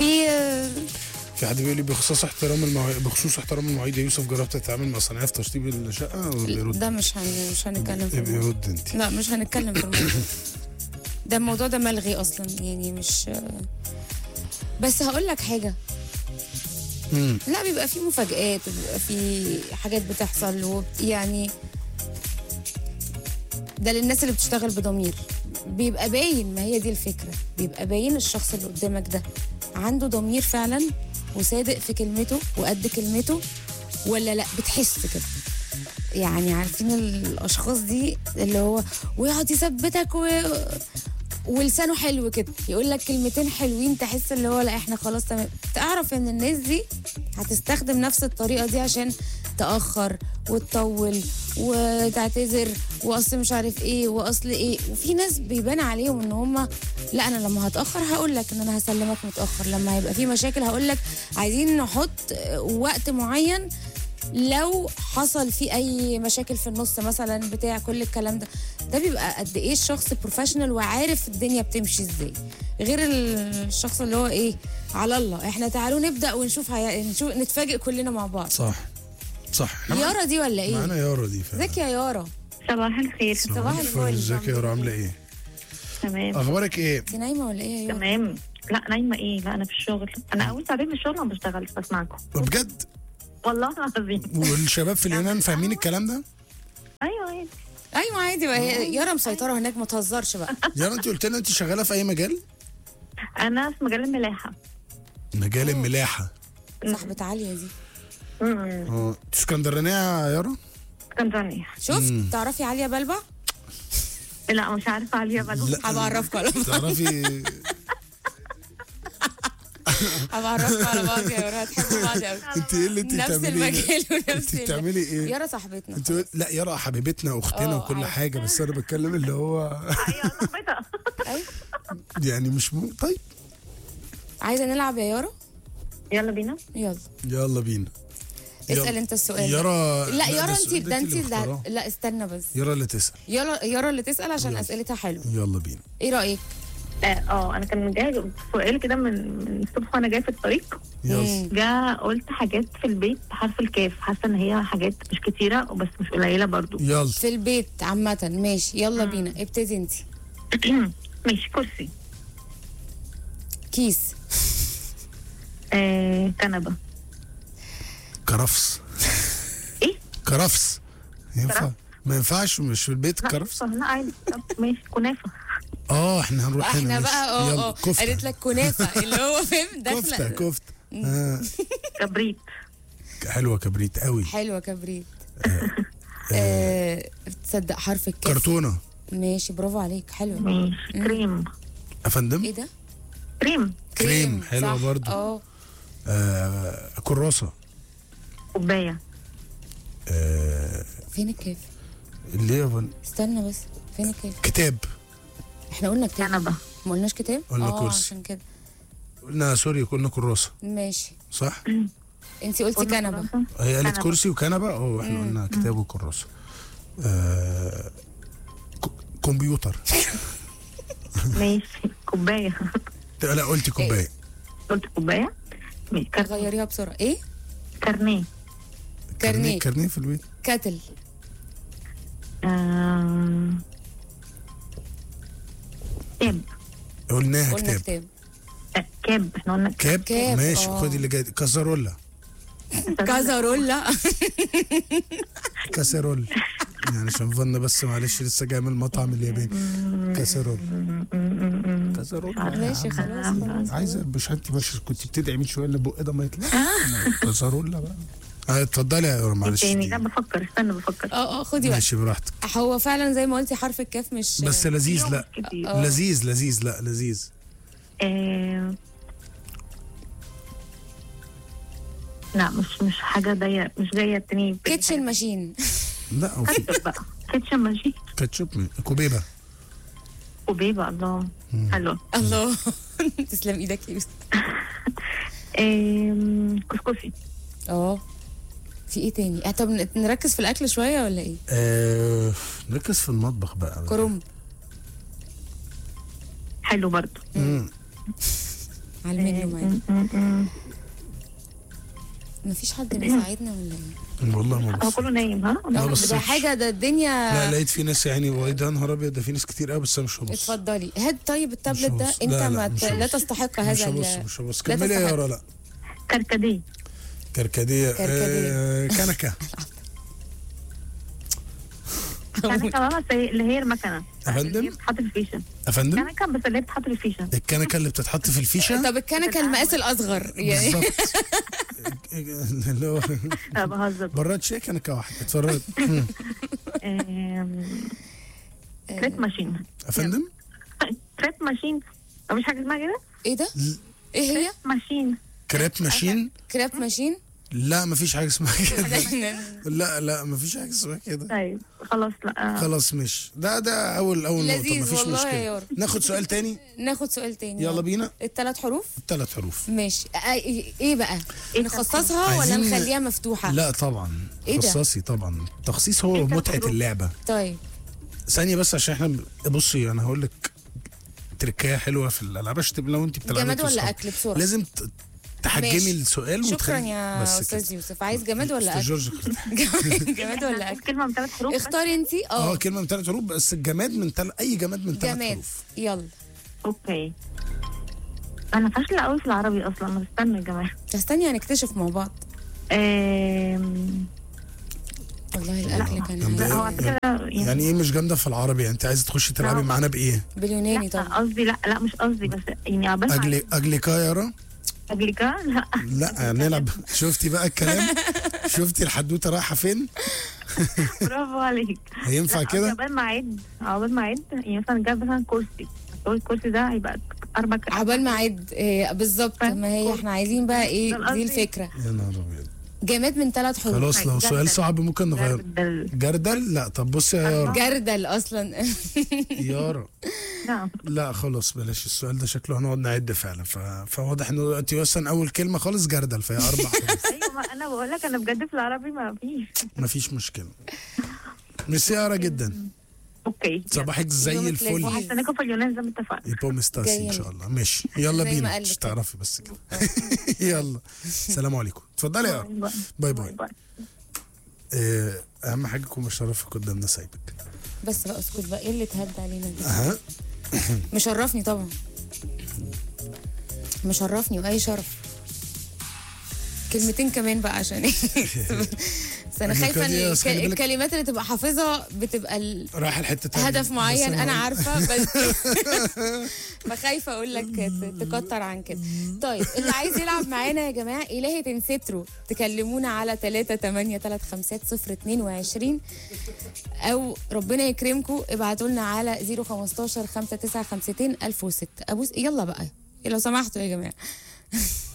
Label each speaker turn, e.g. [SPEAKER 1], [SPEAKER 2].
[SPEAKER 1] في آه،
[SPEAKER 2] في حد بيقول لي بخصوص احترام المواعيد بخصوص احترام المواعيد يا يوسف جربت تتعامل مع صناعيه تشطيب الشقه بيرد
[SPEAKER 1] ده مش هن... مش هنتكلم في الموضوع.
[SPEAKER 2] بيرد انت
[SPEAKER 1] لا مش هنتكلم في الموضوع ده الموضوع ده ملغي اصلا يعني مش بس هقول لك حاجه
[SPEAKER 2] مم.
[SPEAKER 1] لا بيبقى في مفاجآت وبيبقى في حاجات بتحصل وب- يعني ده للناس اللي بتشتغل بضمير بيبقى باين ما هي دي الفكرة بيبقى باين الشخص اللي قدامك ده عنده ضمير فعلا وصادق في كلمته وقد كلمته ولا لا بتحس كده يعني عارفين الاشخاص دي اللي هو ويقعد يثبتك و... ولسانه حلو كده يقول لك كلمتين حلوين تحس اللي هو لا احنا خلاص تمام تعرف ان الناس دي هتستخدم نفس الطريقه دي عشان تاخر وتطول وتعتذر واصل مش عارف ايه واصل ايه وفي ناس بيبان عليهم ان هم لا انا لما هتاخر هقول لك ان انا هسلمك متاخر لما هيبقى في مشاكل هقول لك عايزين نحط وقت معين لو حصل في اي مشاكل في النص مثلا بتاع كل الكلام ده ده بيبقى قد ايه الشخص بروفيشنال وعارف الدنيا بتمشي ازاي غير الشخص اللي هو ايه على الله احنا تعالوا نبدا ونشوف هي... نشوف نتفاجئ كلنا مع بعض
[SPEAKER 2] صح صح
[SPEAKER 1] يارا دي ولا ايه
[SPEAKER 2] معانا يارا دي فعلا
[SPEAKER 1] ازيك يا يارا
[SPEAKER 3] صباح الخير
[SPEAKER 1] صباح الفل.
[SPEAKER 2] ازيك يا يارا عامله ايه
[SPEAKER 3] تمام
[SPEAKER 2] اخبارك ايه
[SPEAKER 1] انت نايمه ولا ايه يا يارا
[SPEAKER 3] تمام لا نايمه ايه لا انا في الشغل انا اول ساعتين في الشغل ما بشتغلش بسمعكم
[SPEAKER 2] بجد
[SPEAKER 3] والله العظيم
[SPEAKER 2] والشباب في اليونان فاهمين الكلام ده
[SPEAKER 3] ايوه ايوه
[SPEAKER 1] ايوه عادي بقى هي يارا مسيطره هناك ما تهزرش بقى
[SPEAKER 2] يارا انت قلت لنا انت شغاله في اي مجال
[SPEAKER 3] انا في مجال الملاحه
[SPEAKER 2] مجال الملاحه
[SPEAKER 1] صاحبه عاليه دي
[SPEAKER 3] امم
[SPEAKER 2] اه انت اسكندرانيه يا يارا
[SPEAKER 3] اسكندرانيه
[SPEAKER 1] شفت تعرفي عاليه بلبع
[SPEAKER 3] لا مش عارفه عليها بلو
[SPEAKER 2] لا.
[SPEAKER 1] هبعرفكم على بعض
[SPEAKER 2] تعرفي
[SPEAKER 1] هبعرفكم على بعض يا يارا هتحبوا بعض قوي
[SPEAKER 2] انت ايه اللي انت
[SPEAKER 1] نفس
[SPEAKER 2] بتعمليه
[SPEAKER 1] المجال ونفس
[SPEAKER 2] انت
[SPEAKER 1] ال-
[SPEAKER 2] بتعملي ايه
[SPEAKER 1] يارا صاحبتنا
[SPEAKER 2] انت قلت- لا يارا حبيبتنا اختنا
[SPEAKER 1] اه،
[SPEAKER 2] وكل
[SPEAKER 1] عارف.
[SPEAKER 2] حاجه بس انا بتكلم اللي هو
[SPEAKER 3] ايوه صاحبتها
[SPEAKER 1] أيوة.
[SPEAKER 2] يعني مش م... طيب
[SPEAKER 1] عايزه نلعب يا يارا
[SPEAKER 3] يلا بينا
[SPEAKER 1] يلا
[SPEAKER 2] يلا بينا
[SPEAKER 1] اسال
[SPEAKER 2] يلا.
[SPEAKER 1] انت السؤال
[SPEAKER 2] يارا
[SPEAKER 1] لا يارا
[SPEAKER 2] السؤال
[SPEAKER 1] انت ده انت
[SPEAKER 2] اللي
[SPEAKER 1] اللي
[SPEAKER 2] مختاراه.
[SPEAKER 1] لا استنى بس
[SPEAKER 2] يارا اللي تسال
[SPEAKER 1] يارا يارا اللي تسال عشان
[SPEAKER 2] يلا.
[SPEAKER 1] اسئلتها حلوه
[SPEAKER 2] يلا بينا
[SPEAKER 1] ايه رايك
[SPEAKER 3] اه آه، انا كان جاي سؤال كده من من الصبح وانا جايه في الطريق
[SPEAKER 2] يلا
[SPEAKER 1] مم.
[SPEAKER 3] جا قلت حاجات في البيت بحرف الكاف حاسه ان هي حاجات مش كتيره بس مش قليله برضو
[SPEAKER 2] يلا
[SPEAKER 1] في البيت عامه ماشي يلا بينا ابتدي انت
[SPEAKER 3] ماشي كرسي
[SPEAKER 1] كيس
[SPEAKER 3] آه كنبه
[SPEAKER 2] كرفس
[SPEAKER 3] ايه
[SPEAKER 2] كرفس ينفع
[SPEAKER 3] كرفس؟
[SPEAKER 2] ما ينفعش مش في البيت
[SPEAKER 3] لا
[SPEAKER 2] كرفس
[SPEAKER 3] لا عادي طب ماشي كنافه
[SPEAKER 2] اه احنا هنروح هنا
[SPEAKER 1] احنا
[SPEAKER 2] ماشي.
[SPEAKER 1] بقى اه
[SPEAKER 2] يلا
[SPEAKER 1] اه
[SPEAKER 2] كفته
[SPEAKER 1] قالت لك كنافه اللي هو فاهم
[SPEAKER 2] كفته
[SPEAKER 1] داخله
[SPEAKER 2] كفته آه.
[SPEAKER 3] كبريت
[SPEAKER 2] حلوه كبريت قوي
[SPEAKER 1] حلوه كبريت آه، تصدق حرف الكاف
[SPEAKER 2] كرتونه
[SPEAKER 1] ماشي برافو عليك حلوه
[SPEAKER 3] ماشي كريم
[SPEAKER 2] يا فندم
[SPEAKER 1] ايه ده
[SPEAKER 3] كريم
[SPEAKER 2] كريم، حلوة
[SPEAKER 1] صح.
[SPEAKER 2] برضو.
[SPEAKER 1] اه
[SPEAKER 2] آه كراسه
[SPEAKER 3] كوبايه
[SPEAKER 2] آه
[SPEAKER 1] فين الكاف
[SPEAKER 2] اللي هي فن-
[SPEAKER 1] استنى بس فين الكاف
[SPEAKER 2] كتاب
[SPEAKER 1] احنا قلنا كتاب
[SPEAKER 3] كنبه
[SPEAKER 1] ما قلناش كتاب
[SPEAKER 2] قلنا
[SPEAKER 1] اه
[SPEAKER 2] كرسي.
[SPEAKER 1] عشان كده
[SPEAKER 2] قلنا سوري قلنا كراسه
[SPEAKER 1] ماشي
[SPEAKER 2] صح
[SPEAKER 1] انت قلتي
[SPEAKER 3] قلنا
[SPEAKER 1] كنبه
[SPEAKER 3] كراسة.
[SPEAKER 2] هي قالت
[SPEAKER 3] كنبة.
[SPEAKER 2] كرسي وكنبه اه احنا قلنا كتاب وكراسه آه ك- كمبيوتر
[SPEAKER 3] ماشي كوبايه
[SPEAKER 2] لا قلتي كوبايه
[SPEAKER 3] قلت كوبايه ماشي كر-
[SPEAKER 1] غيريها بسرعه ايه
[SPEAKER 3] كارنيه
[SPEAKER 1] كارنيه.
[SPEAKER 2] كارنيه في البيت
[SPEAKER 1] كاتل
[SPEAKER 3] آم، كاب
[SPEAKER 2] قلناها
[SPEAKER 1] قلنا
[SPEAKER 2] كتاب
[SPEAKER 1] كتاب
[SPEAKER 3] آه، كاب احنا قلنا
[SPEAKER 2] كاب,
[SPEAKER 1] كاب،
[SPEAKER 2] ماشي
[SPEAKER 1] آه.
[SPEAKER 2] خدي اللي جاي كازارولا
[SPEAKER 1] كازارولا
[SPEAKER 2] كاسيرول يعني عشان فن بس معلش لسه جاي من المطعم الياباني كاسيرول كاسيرول
[SPEAKER 1] ماشي خلاص خلاص
[SPEAKER 2] عايزه مش انت مش كنت بتدعي من شويه ان البق ده ما يطلع كاسيرولا بقى آه، اتفضلي يا يورا معلش
[SPEAKER 3] تاني
[SPEAKER 2] دي.
[SPEAKER 3] لا بفكر استنى بفكر
[SPEAKER 1] اه اه خدي وقت
[SPEAKER 2] ماشي براحتك
[SPEAKER 1] هو فعلا زي ما قلتي حرف الكاف مش
[SPEAKER 2] بس لذيذ لا
[SPEAKER 3] كتير.
[SPEAKER 1] آه.
[SPEAKER 2] لذيذ لذيذ لا لذيذ
[SPEAKER 3] آه، لا مش مش حاجه ضيقه مش جايه التاني
[SPEAKER 1] كيتشن ماشين
[SPEAKER 2] لا وفي
[SPEAKER 3] كاتشب بقى كاتشب ماشي
[SPEAKER 2] كاتشب من- كوبيبه
[SPEAKER 3] وبيبه الله حلو
[SPEAKER 1] الله تسلم ايدك يا يوسف
[SPEAKER 3] آم، كسكسي
[SPEAKER 1] اه في ايه تاني آه، طب ن- نركز في الاكل شويه ولا ايه
[SPEAKER 2] آه نركز في المطبخ بقى
[SPEAKER 1] كرنب
[SPEAKER 3] حلو برضو
[SPEAKER 2] مم.
[SPEAKER 1] على المنيو معانا
[SPEAKER 3] م- م- م.
[SPEAKER 1] مفيش حد بيساعدنا ولا ايه؟
[SPEAKER 2] والله ما
[SPEAKER 3] هو
[SPEAKER 2] بص
[SPEAKER 3] كله نايم ها
[SPEAKER 2] لا،
[SPEAKER 1] ده
[SPEAKER 2] بس
[SPEAKER 1] ده
[SPEAKER 2] مش-
[SPEAKER 1] حاجه ده الدنيا
[SPEAKER 2] لا لقيت في ناس يعني وايه ده نهار ابيض ده في ناس كتير قوي بس انا مش هبص
[SPEAKER 1] اتفضلي هات طيب التابلت ده
[SPEAKER 2] هبص.
[SPEAKER 1] انت
[SPEAKER 2] لا، لا،
[SPEAKER 1] ما
[SPEAKER 2] مش
[SPEAKER 1] ت-
[SPEAKER 2] هبص.
[SPEAKER 1] لا تستحق
[SPEAKER 2] مش
[SPEAKER 1] هذا
[SPEAKER 2] هبص
[SPEAKER 1] ال-
[SPEAKER 2] مش هبص
[SPEAKER 1] لا
[SPEAKER 2] كملي يا
[SPEAKER 1] تستحق.
[SPEAKER 2] يارا لا
[SPEAKER 3] كركديه
[SPEAKER 2] كركديه
[SPEAKER 1] كركديه.
[SPEAKER 2] آه كنكه
[SPEAKER 3] كنكه بقى بس هي- اللي هي المكنه
[SPEAKER 2] يا فندم؟
[SPEAKER 3] اللي هي بتتحط في الفيشه
[SPEAKER 2] يا فندم
[SPEAKER 3] كنكه بس اللي هي بتتحط في الفيشه
[SPEAKER 2] الكنكه اللي بتتحط في الفيشه
[SPEAKER 1] طب الكنكه المقاس الاصغر يعني
[SPEAKER 2] بالظبط اللي هو
[SPEAKER 3] لا بهزر
[SPEAKER 2] براد شيء كنكه واحده اتفرج
[SPEAKER 3] آم، كريت ماشين
[SPEAKER 2] يا فندم
[SPEAKER 3] كريت ماشين مفيش حاجه اسمها كده
[SPEAKER 1] ايه ده؟ ايه هي؟
[SPEAKER 3] ماشين
[SPEAKER 2] كريب ماشين
[SPEAKER 1] كراب ماشين؟
[SPEAKER 2] لا مفيش حاجه اسمها كده لا لا مفيش حاجه اسمها كده
[SPEAKER 3] طيب خلاص لا
[SPEAKER 2] خلاص مش ده ده اول اول نقطه
[SPEAKER 1] لذيذ
[SPEAKER 2] مفيش
[SPEAKER 1] والله يا
[SPEAKER 2] مشكله
[SPEAKER 1] يارا.
[SPEAKER 2] ناخد سؤال تاني
[SPEAKER 1] ناخد سؤال تاني
[SPEAKER 2] يلا بينا
[SPEAKER 1] الثلاث حروف
[SPEAKER 2] ثلاث حروف
[SPEAKER 1] ماشي آه، ايه إيه بقى
[SPEAKER 3] إيه
[SPEAKER 1] نخصصها ولا
[SPEAKER 2] عايزين-
[SPEAKER 1] نخليها مفتوحه
[SPEAKER 2] لا طبعا
[SPEAKER 1] إيه ده؟
[SPEAKER 2] خصاصي طبعا التخصيص هو
[SPEAKER 3] إيه ده
[SPEAKER 2] متعه
[SPEAKER 3] حروف؟
[SPEAKER 2] اللعبه
[SPEAKER 1] طيب
[SPEAKER 2] ثانيه بس عشان احنا بصي انا هقول لك تركايه حلوه في الالعاب عشان تبقى لو انت بتلعبي
[SPEAKER 1] جماد
[SPEAKER 2] انت
[SPEAKER 1] ولا
[SPEAKER 2] وأصحابك.
[SPEAKER 1] اكل بسرعه
[SPEAKER 2] لازم ت- تحجمي
[SPEAKER 1] ماشي.
[SPEAKER 2] السؤال
[SPEAKER 1] شكرا
[SPEAKER 2] وتخلي-
[SPEAKER 1] يا
[SPEAKER 2] بس
[SPEAKER 1] استاذ
[SPEAKER 2] كده.
[SPEAKER 1] يوسف عايز جماد ولا
[SPEAKER 2] أستاذ
[SPEAKER 1] اكل
[SPEAKER 2] جورج
[SPEAKER 1] جماد ولا اكل
[SPEAKER 3] كلمه من ثلاث حروف بس.
[SPEAKER 1] اختاري انت
[SPEAKER 2] اه
[SPEAKER 1] اه
[SPEAKER 2] كلمه من ثلاث حروف بس الجماد من تل... اي جماد من ثلاث
[SPEAKER 1] جماد
[SPEAKER 2] حروف
[SPEAKER 1] يلا
[SPEAKER 3] اوكي انا فاشله قوي في العربي اصلا ما استنى يا جماعه
[SPEAKER 1] استني هنكتشف مع بعض
[SPEAKER 3] آم،
[SPEAKER 1] والله الاكل كان
[SPEAKER 2] جامدة
[SPEAKER 3] لا هو
[SPEAKER 2] أوي.
[SPEAKER 3] على فكره يعني
[SPEAKER 2] يعني ايه مش جامده في العربي يعني انت عايزه تخشي تلعبي
[SPEAKER 3] لا.
[SPEAKER 2] معانا بايه
[SPEAKER 1] باليوناني
[SPEAKER 3] لا
[SPEAKER 1] طبعا
[SPEAKER 3] قصدي لا لا مش قصدي بس يعني عبال ما
[SPEAKER 2] اجلي اجلي كايرا
[SPEAKER 3] اجليكا لا
[SPEAKER 2] لا نلعب شفتي بقى الكلام شفتي الحدوته رايحه فين
[SPEAKER 3] برافو عليك
[SPEAKER 2] هينفع
[SPEAKER 3] لا، قصدي
[SPEAKER 2] كده
[SPEAKER 3] عبال ما اعد عبال ما اعد يعني مثلا جاب مثلا كرسي هو الكرسي ده هيبقى اربع ك-
[SPEAKER 1] عبال ما اعد إيه بالظبط ما هي احنا عايزين بقى ايه
[SPEAKER 3] ده
[SPEAKER 1] دي
[SPEAKER 3] قصدي.
[SPEAKER 1] الفكره
[SPEAKER 2] يا نهار ابيض
[SPEAKER 1] جماد من ثلاث حروف
[SPEAKER 2] خلاص لو سؤال صعب ممكن نغير
[SPEAKER 3] جردل.
[SPEAKER 2] جردل لا طب بصي يا يارا
[SPEAKER 1] جردل اصلا
[SPEAKER 2] يارا
[SPEAKER 3] نعم
[SPEAKER 2] لا خلاص بلاش السؤال ده شكله هنقعد نعد فعلا ف... فواضح انه دلوقتي مثلا اول كلمه خالص جردل فهي اربع حروف
[SPEAKER 3] ايوه ما انا بقول لك انا بجد في العربي ما فيش
[SPEAKER 2] مفيش مشكله ميرسي يارا جدا
[SPEAKER 3] اوكي
[SPEAKER 2] صباحك زي
[SPEAKER 1] يومك
[SPEAKER 2] الفل
[SPEAKER 1] لذيذ.
[SPEAKER 3] هستناكم في اليونان زي ما اتفقنا
[SPEAKER 2] يبقى مستاسي ان
[SPEAKER 1] جايين.
[SPEAKER 2] شاء الله ماشي يلا
[SPEAKER 1] زي ما
[SPEAKER 2] بينا
[SPEAKER 1] قال
[SPEAKER 2] مش
[SPEAKER 1] لك.
[SPEAKER 2] تعرفي بس كده يلا سلام عليكم اتفضلي يا يارا باي باي آه، اهم حاجه يكون مشرفك قدامنا سايبك
[SPEAKER 1] بس بقى اسكت بقى ايه اللي اتهد علينا ده
[SPEAKER 2] اها
[SPEAKER 1] مشرفني طبعا مشرفني واي شرف كلمتين كمان بقى عشان ايه بس انا خايفه ان
[SPEAKER 2] كده
[SPEAKER 1] الك-
[SPEAKER 2] خلي بالك.
[SPEAKER 1] الكلمات اللي تبقى حافظها بتبقى ال-
[SPEAKER 2] رايح الحته تانية
[SPEAKER 1] هدف
[SPEAKER 2] بس
[SPEAKER 1] معين انا
[SPEAKER 2] هقول-
[SPEAKER 1] عارفه بس فخايفه اقول لك ت- تكتر عن كده طيب اللي عايز يلعب معانا يا جماعه الهي تنسترو تكلمونا على 3 8 3 5 0 22 او ربنا يكرمكم ابعتوا لنا على 015 5 9 52 1006 ابوس يلا بقى لو سمحتوا يا جماعه